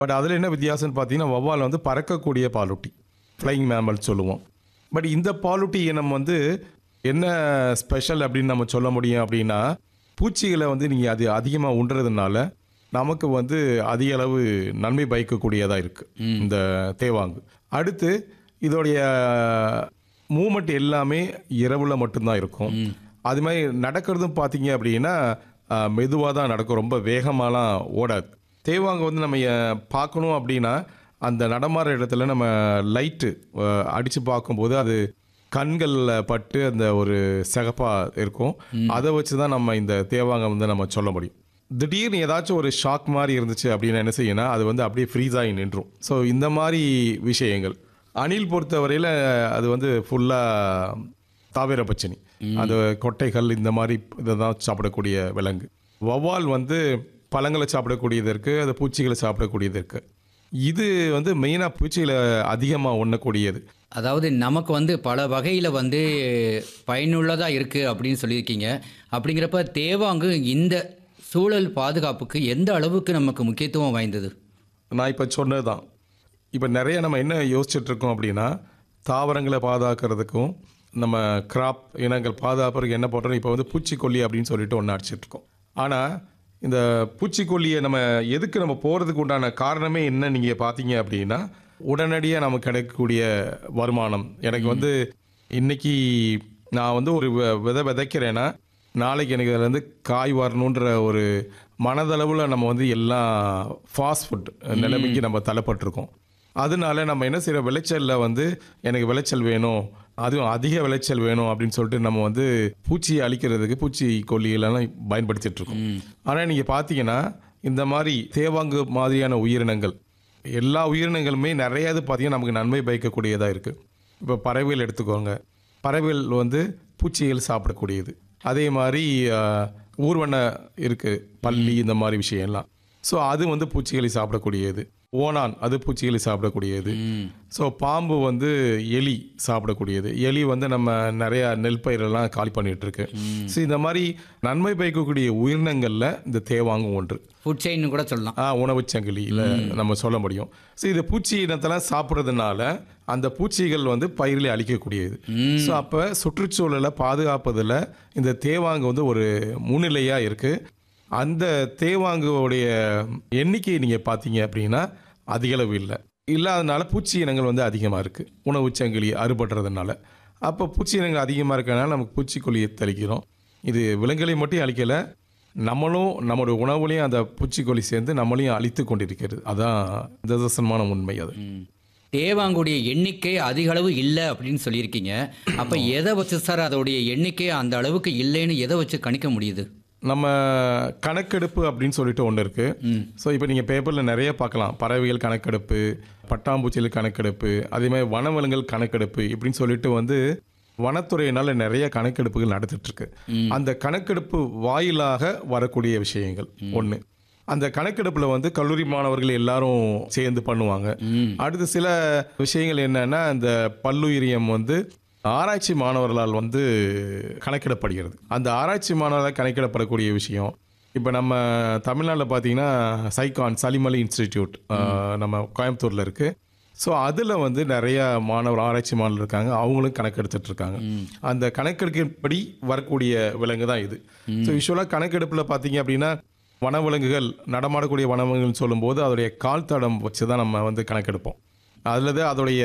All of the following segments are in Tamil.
பட் அதில் என்ன வித்தியாசம்னு பார்த்தீங்கன்னா வௌவால் வந்து பறக்கக்கூடிய பாலூட்டி ஃப்ளைங் மேமல் சொல்லுவோம் பட் இந்த பாலூட்டி இனம் வந்து என்ன ஸ்பெஷல் அப்படின்னு நம்ம சொல்ல முடியும் அப்படின்னா பூச்சிகளை வந்து நீங்கள் அது அதிகமாக உண்றதுனால நமக்கு வந்து அதிக அளவு நன்மை பயக்கக்கூடியதாக இருக்குது இந்த தேவாங்கு அடுத்து இதோடைய மூமெண்ட் எல்லாமே இரவுல மட்டும்தான் இருக்கும் அது மாதிரி நடக்கிறதும் பார்த்தீங்க அப்படின்னா மெதுவாக தான் நடக்கும் ரொம்ப வேகமாலாம் ஓடாது தேவாங்க வந்து நம்ம அஹ், பார்க்கணும் அப்படின்னா அந்த நடமாற இடத்துல நம்ம லைட்டு அடித்து பார்க்கும்போது அது கண்களில் பட்டு அந்த ஒரு சிகப்பாக இருக்கும் அதை வச்சு தான் நம்ம இந்த தேவாங்க வந்து நம்ம சொல்ல முடியும் திடீர்னு ஏதாச்சும் ஒரு ஷாக் மாதிரி இருந்துச்சு அப்படின்னா என்ன செய்யணும் அது வந்து அப்படியே ஃப்ரீஸ் ஆகி நின்றும் ஸோ இந்த மாதிரி விஷயங்கள் அணில் பொறுத்தவரையில் அது வந்து ஃபுல்லாக தாவர பச்சனி அந்த கொட்டைகள் இந்த மாதிரி இதை தான் சாப்பிடக்கூடிய விலங்கு வௌவால் வந்து பழங்களை சாப்பிடக்கூடியது இருக்குது அது பூச்சிகளை சாப்பிடக்கூடியது இருக்குது இது வந்து மெயினாக பூச்சிகளை அதிகமாக உண்ணக்கூடியது அதாவது நமக்கு வந்து பல வகையில் வந்து பயனுள்ளதாக இருக்குது அப்படின்னு சொல்லியிருக்கீங்க அப்படிங்கிறப்ப தேவாங்கு இந்த சூழல் பாதுகாப்புக்கு எந்த அளவுக்கு நமக்கு முக்கியத்துவம் வாய்ந்தது நான் இப்போ சொன்னது தான் இப்போ நிறைய நம்ம என்ன யோசிச்சுட்டு இருக்கோம் அப்படின்னா தாவரங்களை பாதுகாக்கிறதுக்கும் நம்ம கிராப் இனங்கள் பாதுகாப்புறதுக்கு என்ன பண்ணுறோம் இப்போ வந்து பூச்சிக்கொல்லி அப்படின்னு சொல்லிட்டு ஒன்று அடிச்சிட்டு இருக்கோம் ஆனால் இந்த பூச்சிக்கொல்லியை நம்ம எதுக்கு நம்ம போகிறதுக்கு உண்டான காரணமே என்ன நீங்கள் பார்த்தீங்க அப்படின்னா உடனடியாக நமக்கு கிடைக்கக்கூடிய வருமானம் எனக்கு வந்து இன்னைக்கு நான் வந்து ஒரு வ- விதை விதைக்கிறேன்னா நாளைக்கு எனக்கு அதில் வந்து காய் வரணுன்ற ஒரு மனதளவில் நம்ம வந்து எல்லாம் ஃபாஸ்ட் ஃபுட் நிலைமைக்கு நம்ம தள்ளப்பட்டிருக்கோம் அதனால நம்ம என்ன செய்கிற விளைச்சலில் வந்து எனக்கு விளைச்சல் வேணும் அதுவும் அதிக விளைச்சல் வேணும் அப்படின்னு சொல்லிட்டு நம்ம வந்து பூச்சியை அழிக்கிறதுக்கு பூச்சி கொல்லிகளெல்லாம் பயன்படுத்திட்டு இருக்கோம் ஆனால் நீங்கள் பார்த்தீங்கன்னா இந்த மாதிரி தேவாங்கு மாதிரியான உயிரினங்கள் எல்லா உயிரினங்களுமே நிறைய இது பார்த்தீங்கன்னா நமக்கு நன்மை பயக்கக்கூடியதாக இருக்குது இப்போ பறவைகள் எடுத்துக்கோங்க பறவைகள் வந்து பூச்சிகள் சாப்பிடக்கூடியது அதே மாதிரி ஆஹ், ஊர்வன இருக்குது பல்லி இந்த மாதிரி விஷயம்லாம் ஸோ அது வந்து பூச்சிகளை சாப்பிடக்கூடியது ஓணான் அது பூச்சிகளை சாப்பிடக்கூடியது ஸோ பாம்பு வந்து எலி சாப்பிடக்கூடியது எலி வந்து நம்ம நிறைய நெல் பயிரெல்லாம் காலி பண்ணிட்டு இருக்கு ஸோ இந்த மாதிரி நன்மை பயக்கக்கூடிய உயிரினங்களில் இந்த தேவாங்கும் ஒன்று ஃபுட் செயின் கூட சொல்லலாம் ஆ உணவுச் சங்கிலியில் நம்ம சொல்ல முடியும் ஸோ இது பூச்சி இனத்தெல்லாம் சாப்பிட்றதுனால அந்த பூச்சிகள் வந்து பயிரில் அழிக்கக்கூடியது ஸோ அப்போ சுற்றுச்சூழலை பாதுகாப்பதில் இந்த தேவாங்கு வந்து ஒரு முன்னிலையாக இருக்குது அந்த தேவாங்குடைய எண்ணிக்கை நீங்கள் பார்த்தீங்க அப்படின்னா அதிகளவு இல்லை இல்லாதனால பூச்சி இனங்கள் வந்து அதிகமாக இருக்குது உணவுச் சங்கிலி அறுபடுறதுனால அப்போ பூச்சி இனங்கள் அதிகமாக இருக்கனால நமக்கு பூச்சிக்கொல்லியை தெளிக்கிறோம் இது விலங்குகளை மட்டும் அழிக்கலை நம்மளும் நம்மளுடைய உணவுலையும் அந்த பூச்சிக்கொல்லி சேர்ந்து நம்மளையும் அழித்து கொண்டிருக்கிறது அதான் நிதர்சனமான உண்மை அது தேவாங்குடைய எண்ணிக்கை அதிக அளவு இல்லை அப்படின்னு சொல்லியிருக்கீங்க அப்போ எதை வச்சு சார் அதோடைய எண்ணிக்கை அந்த அளவுக்கு இல்லைன்னு எதை வச்சு கணிக்க முடியுது நம்ம கணக்கெடுப்பு அப்படின்னு சொல்லிட்டு ஒன்று இருக்குது ஸோ இப்போ நீங்கள் பேப்பரில் நிறைய பார்க்கலாம் பறவைகள் கணக்கெடுப்பு பட்டாம்பூச்சிகள் கணக்கெடுப்பு அதே மாதிரி வனவிலங்குகள் கணக்கெடுப்பு இப்படின்னு சொல்லிட்டு வந்து வனத்துறையினால் நிறைய கணக்கெடுப்புகள் நடந்துட்டு இருக்கு அந்த கணக்கெடுப்பு வாயிலாக வரக்கூடிய விஷயங்கள் ஒன்று அந்த கணக்கெடுப்பில் வந்து கல்லூரி மாணவர்கள் எல்லாரும் சேர்ந்து பண்ணுவாங்க அடுத்து சில விஷயங்கள் என்னன்னா இந்த பல்லுயிரியம் வந்து ஆராய்ச்சி மாணவர்களால் வந்து கணக்கிடப்படுகிறது அந்த ஆராய்ச்சி மாணவர்களால் கணக்கிடப்படக்கூடிய விஷயம் இப்போ நம்ம தமிழ்நாட்டில் பார்த்தீங்கன்னா சைகான் சலிமலி இன்ஸ்டிடியூட் நம்ம கோயம்புத்தூரில் இருக்குது ஸோ அதில் வந்து நிறைய மாணவர் ஆராய்ச்சி மாணவர் இருக்காங்க அவங்களும் கணக்கெடுத்துட்டு இருக்காங்க அந்த கணக்கெடுக்கப்படி வரக்கூடிய விலங்கு தான் இது ஸோ யூஸ்வலாக கணக்கெடுப்பில் பார்த்தீங்க அப்படின்னா வனவிலங்குகள் நடமாடக்கூடிய வனவிலங்குகள் சொல்லும்போது அதோடைய கால் தடம் வச்சு தான் நம்ம வந்து கணக்கெடுப்போம் அதில் தான் அதோடைய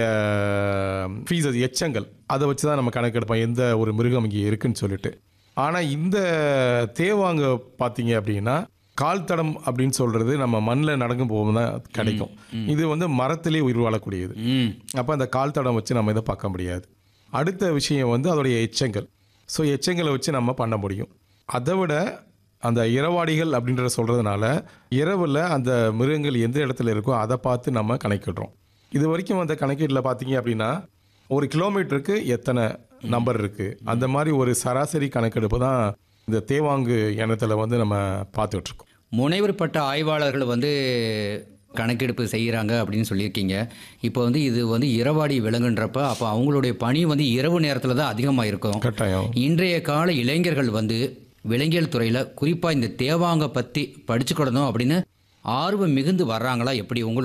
ஃபீஸஸ் எச்சங்கள் அதை வச்சு தான் நம்ம கணக்கெடுப்போம் எந்த ஒரு மிருகம் இங்கே இருக்குன்னு சொல்லிட்டு ஆனால் இந்த தேவாங்க பார்த்தீங்க அப்படின்னா கால் தடம் அப்படின்னு சொல்றது நம்ம மண்ணில் நடக்கும் போது தான் கிடைக்கும் இது வந்து மரத்திலே உயிர் வாழக்கூடியது ம் அப்போ அந்த கால் தடம் வச்சு நம்ம இதை பார்க்க முடியாது அடுத்த விஷயம் வந்து அதோடைய எச்சங்கள் ஸோ எச்சங்களை வச்சு நம்ம பண்ண முடியும் அதை விட அந்த இரவாடிகள் அப்படின்ற சொல்கிறதுனால இரவில் அந்த மிருகங்கள் எந்த இடத்துல இருக்கோ அதை பார்த்து நம்ம கணக்கிடுறோம் இது வரைக்கும் அந்த கணக்கீட்டில் பார்த்தீங்க அப்படின்னா ஒரு கிலோமீட்டருக்கு எத்தனை நம்பர் இருக்குது அந்த மாதிரி ஒரு சராசரி கணக்கெடுப்பு தான் இந்த தேவாங்கு இனத்தில் வந்து நம்ம பார்த்துட்டு இருக்கோம் முனைவர் பட்ட ஆய்வாளர்கள் வந்து கணக்கெடுப்பு செய்கிறாங்க அப்படின்னு சொல்லியிருக்கீங்க இப்போ வந்து இது வந்து இரவாடி விலங்குன்றப்ப அப்போ அவங்களுடைய பணி வந்து இரவு நேரத்தில் தான் அதிகமாக இருக்கும் கட்டாயம் இன்றைய கால இளைஞர்கள் வந்து விலங்கியல் துறையில் குறிப்பாக இந்த தேவாங்க பற்றி படிச்சுக்கிடணும் அப்படின்னு ஆர்வம் மிகுந்து வர்றாங்களா எப்படி உங்களோட